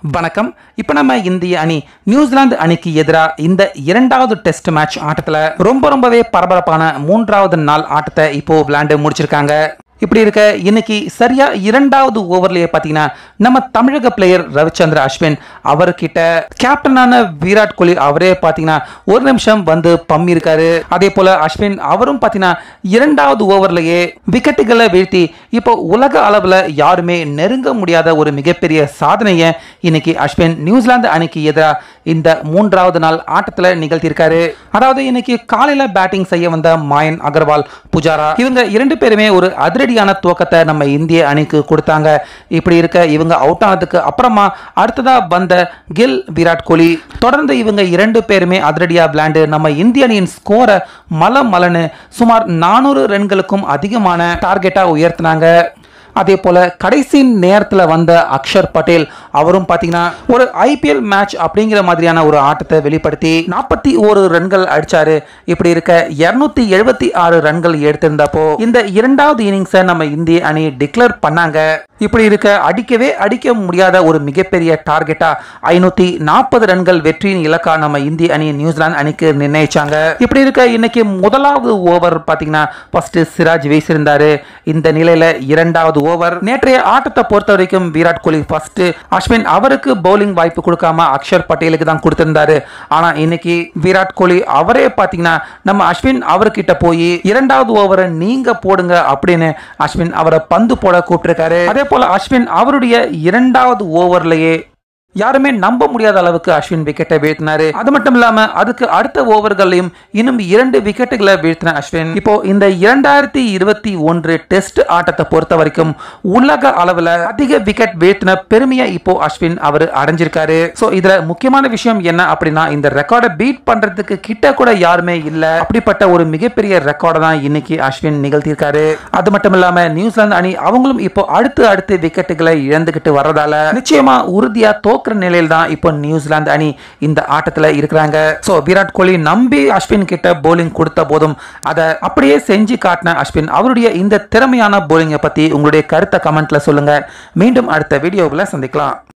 வணக்கம் இப்போ நம்ம இந்திய அணி நியூசிலாந்து அணிக்கு எதிராக இந்த இரண்டாவது டெஸ்ட் மேட்ச் ஆட்டத்தில் ரொம்ப ரொம்பவே பரபரப்பான மூன்றாவது நாள் ஆட்டத்தை இப்போ விளையாண்டு முடிச்சிருக்காங்க இப்படி இருக்க இன்னைக்கு சரியா இரண்டாவது ஓவர்லயே பார்த்தீங்கன்னா நம்ம தமிழக பிளேயர் ரவிச்சந்திர அஸ்வின் அவர்கிட்ட கேப்டனான விராட் கோலி அவரே பார்த்தீங்கன்னா ஒரு நிமிஷம் வந்து பம்மி இருக்காரு அதே போல அஸ்வின் அவரும் பார்த்தீங்கன்னா இரண்டாவது ஓவர்லயே விக்கெட்டுகளை வீழ்த்தி இப்போ உலக அளவில் யாருமே நெருங்க முடியாத ஒரு மிகப்பெரிய சாதனையை இன்னைக்கு அஸ்வின் நியூசிலாந்து அணிக்கு எதிராக இந்த மூன்றாவது நாள் ஆட்டத்தில் நிகழ்த்தியிருக்காரு அதாவது இன்னைக்கு காலையில பேட்டிங் செய்ய வந்த மாயன் அகர்வால் புஜாரா இவங்க இரண்டு பேருமே ஒரு அதிரடியான துவக்கத்தை நம்ம இந்திய அணிக்கு கொடுத்தாங்க இப்படி இருக்க இவங்க அவுட் ஆனதுக்கு அப்புறமா அடுத்ததா வந்த கில் விராட் கோலி தொடர்ந்து இவங்க இரண்டு பேருமே அதிரடியா விளையாண்டு நம்ம இந்திய அணியின் ஸ்கோரை மல மலன்னு சுமார் நானூறு ரன்களுக்கும் அதிகமான டார்கெட்டா உயர்த்தினாங்க அதே போல கடைசி நேரத்தில் வந்த அக்ஷர் பட்டேல் அவரும் பார்த்தீங்கன்னா ஒரு ஐபிஎல் மேட்ச் அப்படிங்கிற மாதிரியான ஒரு ஆட்டத்தை வெளிப்படுத்தி நாற்பத்தி ஒரு ரன்கள் அடிச்சாரு இப்படி இருக்க இருநூத்தி எழுபத்தி ஆறு ரன்கள் எடுத்திருந்தப்போ இந்த இரண்டாவது இன்னிங்ஸை நம்ம இந்திய அணி டிக்ளேர் பண்ணாங்க இப்படி இருக்க அடிக்கவே அடிக்க முடியாத ஒரு மிகப்பெரிய டார்கெட்டா ஐநூத்தி நாற்பது ரன்கள் வெற்றியின் இலக்கா நம்ம இந்திய அணி நியூசிலாந்து அணிக்கு நிர்ணயிச்சாங்க இப்படி இருக்க இன்னைக்கு முதலாவது ஓவர் பாத்தீங்கன்னா ஃபர்ஸ்ட் சிராஜ் வீசியிருந்தாரு இந்த நிலையில இரண்டாவது ஓவர் நேற்றைய ஆட்டத்தை பொறுத்த வரைக்கும் விராட் கோலி ஃபர்ஸ்ட் அஸ்வின் அவருக்கு பவுலிங் வாய்ப்பு கொடுக்காம அக்ஷர் பட்டேலுக்கு தான் கொடுத்திருந்தாரு ஆனா இன்னைக்கு விராட் கோலி அவரே பாத்தீங்கன்னா நம்ம அஸ்வின் அவர்கிட்ட போய் இரண்டாவது ஓவரை நீங்க போடுங்க அப்படின்னு அஸ்வின் அவரை பந்து போட கூப்பிட்டிருக்காரு அதே போல அஸ்வின் அவருடைய இரண்டாவது ஓவர்லயே யாருமே நம்ப முடியாத அளவுக்கு அஸ்வின் விக்கெட்டை வீழ்த்தினாரு அது மட்டும் இல்லாம அதுக்கு அடுத்த ஓவர்களையும் இன்னும் இரண்டு விக்கெட்டுகளை வீழ்த்தின அஸ்வின் இப்போ இந்த இரண்டாயிரத்தி இருபத்தி ஒன்று டெஸ்ட் ஆட்டத்தை பொறுத்த வரைக்கும் உலக அளவுல அதிக விக்கெட் வீழ்த்தின பெருமையை இப்போ அஸ்வின் அவர் அடைஞ்சிருக்காரு சோ இதுல முக்கியமான விஷயம் என்ன அப்படின்னா இந்த ரெக்கார்டை பீட் பண்றதுக்கு கிட்ட கூட யாருமே இல்ல அப்படிப்பட்ட ஒரு மிகப்பெரிய ரெக்கார்டை தான் இன்னைக்கு அஸ்வின் நிகழ்த்தியிருக்காரு அது மட்டும் இல்லாம நியூசிலாந்து அணி அவங்களும் இப்போ அடுத்து அடுத்து விக்கெட்டுகளை இழந்துகிட்டு வர்றதால நிச்சயமா உறுதியா தோக்குற நிலையில் தான் இப்போ நியூசிலாந்து அணி இந்த ஆட்டத்துல இருக்கிறாங்க சோ விராட் கோலி நம்பி அஸ்வின் கிட்ட போலிங் கொடுத்த போதும் அதை அப்படியே செஞ்சு காட்டின அஸ்வின் அவருடைய இந்த திறமையான போலிங்கை பத்தி உங்களுடைய கருத்தை கமெண்ட்ல சொல்லுங்க மீண்டும் அடுத்த வீடியோவில் சந்திக்கலாம்